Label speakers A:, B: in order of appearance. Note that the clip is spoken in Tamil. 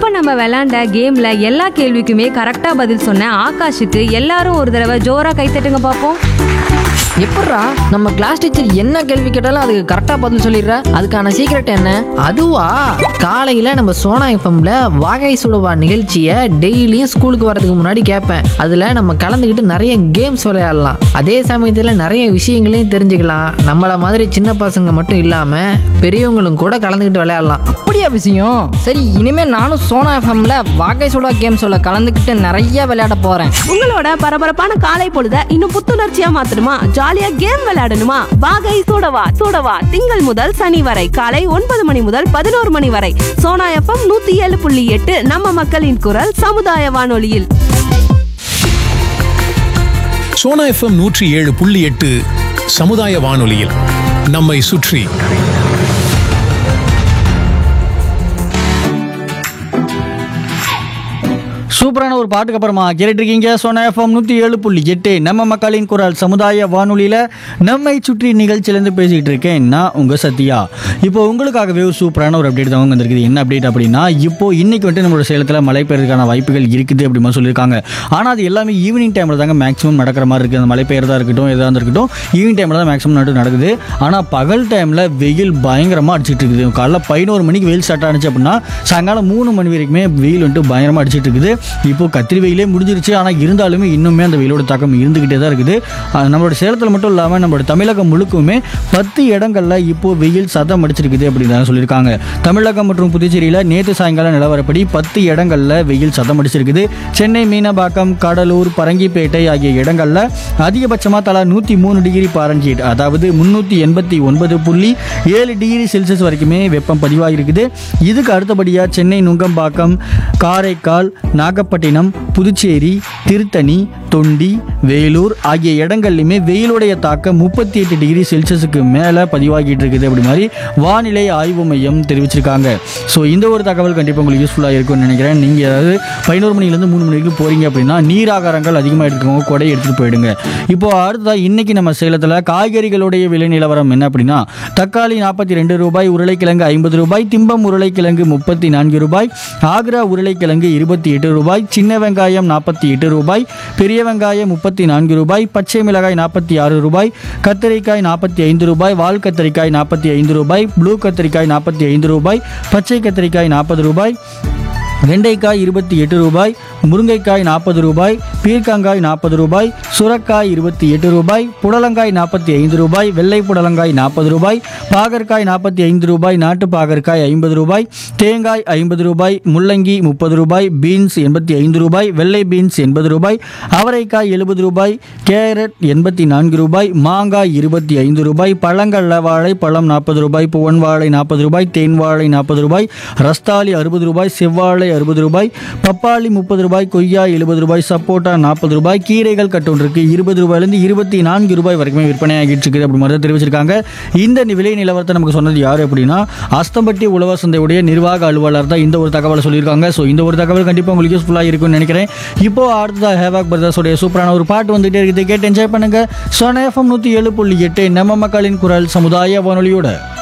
A: இப்ப நம்ம விளையாண்ட கேம்ல எல்லா கேள்விக்குமே கரெக்டா பதில் சொன்ன ஆகாஷுக்கு எல்லாரும் ஒரு தடவை ஜோரா கைத்தட்டுங்க பாப்போம்
B: எப்பட்றா நம்ம கிளாஸ் டீச்சர் என்ன கேள்வி கேட்டாலும் அதுக்கு கரெக்டாக பதில் சொல்லிடுற அதுக்கான சீக்ரெட் என்ன அதுவா காலையில் நம்ம சோனா எஃப்எம்ல வாகை சுடுவா நிகழ்ச்சியை டெய்லியும் ஸ்கூலுக்கு வரதுக்கு முன்னாடி கேட்பேன் அதில் நம்ம கலந்துக்கிட்டு நிறைய கேம்ஸ் விளையாடலாம் அதே சமயத்தில் நிறைய விஷயங்களையும் தெரிஞ்சுக்கலாம் நம்மள மாதிரி சின்ன பசங்க மட்டும் இல்லாமல் பெரியவங்களும் கூட கலந்துக்கிட்டு விளையாடலாம்
C: அப்படியா விஷயம் சரி இனிமே நானும் சோனா எஃப்எம்ல வாகை சுடா கேம்ஸோட கலந்துக்கிட்டு நிறைய விளையாட போறேன்
D: உங்களோட பரபரப்பான காலை பொழுத இன்னும் புத்துணர்ச்சியா மாத்தணுமா ஜாலியா கேம் விளையாடணுமா வாகை சூடவா சூடவா திங்கள் முதல் சனி வரை காலை ஒன்பது மணி முதல் பதினோரு மணி வரை சோனா எஃப்எம் நூத்தி ஏழு புள்ளி எட்டு நம்ம மக்களின் குரல் சமுதாய வானொலியில்
E: சோனா எஃப்எம் நூற்றி ஏழு புள்ளி எட்டு சமுதாய வானொலியில் நம்மை சுற்றி
F: சூப்பரான ஒரு பாட்டுக்கு அப்புறமா கேட்டுருக்கீங்க சோனா எஃப்எம் நூற்றி ஏழு புள்ளி எட்டு நம்ம மக்களின் குரல் சமுதாய வானொலியில் நம்மை சுற்றி நிகழ்ச்சியிலேருந்து பேசிக்கிட்டு இருக்கேன் நான் உங்கள் சத்யா இப்போ உங்களுக்காகவே ஒரு சூப்பரான ஒரு அப்டேட் தான் வந்திருக்குது என்ன அப்டேட் அப்படின்னா இப்போ இன்னைக்கு வந்துட்டு நம்மளோட சேலத்தில் மழை பெய்யறதுக்கான வாய்ப்புகள் இருக்குது அப்படிமா சொல்லியிருக்காங்க ஆனால் அது எல்லாமே ஈவினிங் டைமில் தாங்க மேக்ஸிமம் நடக்கிற மாதிரி இருக்குது அந்த மழை பெய்யறதா இருக்கட்டும் எதாக இருக்கட்டும் ஈவினிங் டைமில் தான் மேக்ஸிமம் நட்டு நடக்குது ஆனால் பகல் டைமில் வெயில் பயங்கரமாக அடிச்சிட்டு இருக்குது காலைல பதினோரு மணிக்கு வெயில் ஸ்டார்ட் ஆனிச்சு அப்படின்னா சாயங்காலம் மூணு மணி வரைக்குமே வெயில் வந்துட்டு பயங்கரமாக அடிச்சிட்டு இருக்குது இப்போ கத்திரி வெயிலே முடிஞ்சிருச்சு ஆனால் இருந்தாலுமே இன்னுமே அந்த வெயிலோட தாக்கம் இருந்துக்கிட்டே தான் இருக்குது அஹ் நம்மளோட சேலத்தில் மட்டும் இல்லாமல் நம்மளோட தமிழகம் முழுக்குமே பத்து இடங்களில் இப்போ வெயில் சதம் அடிச்சிருக்குது அப்படின்னு சொல்லியிருக்காங்க தமிழகம் மற்றும் புதுச்சேரியில் நேற்று சாயங்காலம் நிலவரப்படி பத்து இடங்களில் வெயில் சதம் அடிச்சிருக்குது சென்னை மீனம்பாக்கம் கடலூர் பரங்கிப்பேட்டை ஆகிய இடங்களில் அதிகபட்சமாக தலா நூற்றி மூணு டிகிரி பாரன்ஹீட் அதாவது முந்நூற்றி எண்பத்தி ஒன்பது புள்ளி ஏழு டிகிரி செல்சியஸ் வரைக்குமே வெப்பம் பதிவாகிருக்குது இதுக்கு அடுத்தபடியாக சென்னை நுங்கம்பாக்கம் காரைக்கால் நாகப்பட்டினம் புதுச்சேரி திருத்தணி தொண்டி வேலூர் ஆகிய இடங்கள்லையுமே வெயிலுடைய தாக்கம் முப்பத்தி எட்டு டிகிரி செல்சியஸுக்கு மேலே பதிவாகிட்டு இருக்குது அப்படி மாதிரி வானிலை ஆய்வு மையம் தெரிவிச்சிருக்காங்க ஸோ இந்த ஒரு தகவல் கண்டிப்பாக உங்களுக்கு யூஸ்ஃபுல்லாக இருக்கும்னு நினைக்கிறேன் நீங்கள் ஏதாவது பதினோரு மணிலேருந்து மூணு மணி வரைக்கும் போகிறீங்க அப்படின்னா நீர் ஆகாரங்கள் அதிகமாக எடுத்துக்கோங்க கொடை எடுத்துகிட்டு போயிடுங்க இப்போ அடுத்ததாக இன்னைக்கு நம்ம சேலத்தில் காய்கறிகளுடைய விலை நிலவரம் என்ன அப்படின்னா தக்காளி நாற்பத்தி ரெண்டு ரூபாய் உருளைக்கிழங்கு ஐம்பது ரூபாய் திம்பம் உருளைக்கிழங்கு முப்பத்தி நான்கு ரூபாய் ஆக்ரா உருளைக்கிழங்கு இருபத்தி எட்டு ரூபாய் சின்ன வெங்காயம் நாற்பத்தி எட்டு ரூபாய் பெரிய வெங்காயம் முப்பத்தி நான்கு ரூபாய் பச்சை மிளகாய் நாற்பத்தி ஆறு ரூபாய் கத்தரிக்காய் நாற்பத்தி ஐந்து ரூபாய் வால் கத்தரிக்காய் நாற்பத்தி ஐந்து ரூபாய் ப்ளூ கத்தரிக்காய் நாற்பத்தி ஐந்து ரூபாய் பச்சை கத்தரிக்காய் நாற்பது ரூபாய் வெண்டைக்காய் இருபத்தி எட்டு ரூபாய் முருங்கைக்காய் நாற்பது ரூபாய் பீர்க்கங்காய் நாற்பது ரூபாய் சுரக்காய் இருபத்தி எட்டு ரூபாய் புடலங்காய் நாற்பத்தி ஐந்து ரூபாய் வெள்ளை புடலங்காய் நாற்பது ரூபாய் பாகற்காய் நாற்பத்தி ஐந்து ரூபாய் நாட்டு பாகற்காய் ஐம்பது ரூபாய் தேங்காய் ஐம்பது ரூபாய் முள்ளங்கி முப்பது ரூபாய் பீன்ஸ் எண்பத்தி ஐந்து ரூபாய் வெள்ளை பீன்ஸ் எண்பது ரூபாய் அவரைக்காய் எழுபது ரூபாய் கேரட் எண்பத்தி நான்கு ரூபாய் மாங்காய் இருபத்தி ஐந்து ரூபாய் பழங்கள்ல வாழை பழம் நாற்பது ரூபாய் புவன் வாழை நாற்பது ரூபாய் தேன் வாழை நாற்பது ரூபாய் ரஸ்தாலி அறுபது ரூபாய் செவ்வாழை அறுபது ரூபாய் பப்பாளி முப்பது ரூபாய் கொய்யா எழுபது ரூபாய் சப்போட்டா நாற்பது ரூபாய் கீரைகள் கட்டொன்றுக்கு இருபது ரூபாயிலிருந்து இருபத்தி நான்கு ரூபாய் வரைக்குமே விற்பனை ஆகிட்டு இருக்குது அப்படி மாதிரி தான் தெரிவிச்சிருக்காங்க இந்த நி- விலை நிலவரத்தை நமக்கு சொன்னது யார் அப்படின்னா அஸ்தம்பட்டி உழவர் சந்தையுடைய நிர்வாக அலுவலர் தான் இந்த ஒரு தகவலை சொல்லியிருக்காங்க ஸோ இந்த ஒரு தகவல் கண்டிப்பாக உங்களுக்கு யூஸ்ஃபுல்லாக இருக்கும்னு நினைக்கிறேன் இப்போ அடுத்ததாக ஹேவாக் பிரதர்ஸோடைய சூப்பரான ஒரு பாட்டு வந்துகிட்டே இருக்குது கேட்டு என்ஜாய் பண்ணுங்க சோனா எஃப்எம் நூற்றி ஏழு புள்ளி எட்டு நம்ம மக்களின் குரல் சமுதாய வானொலியோட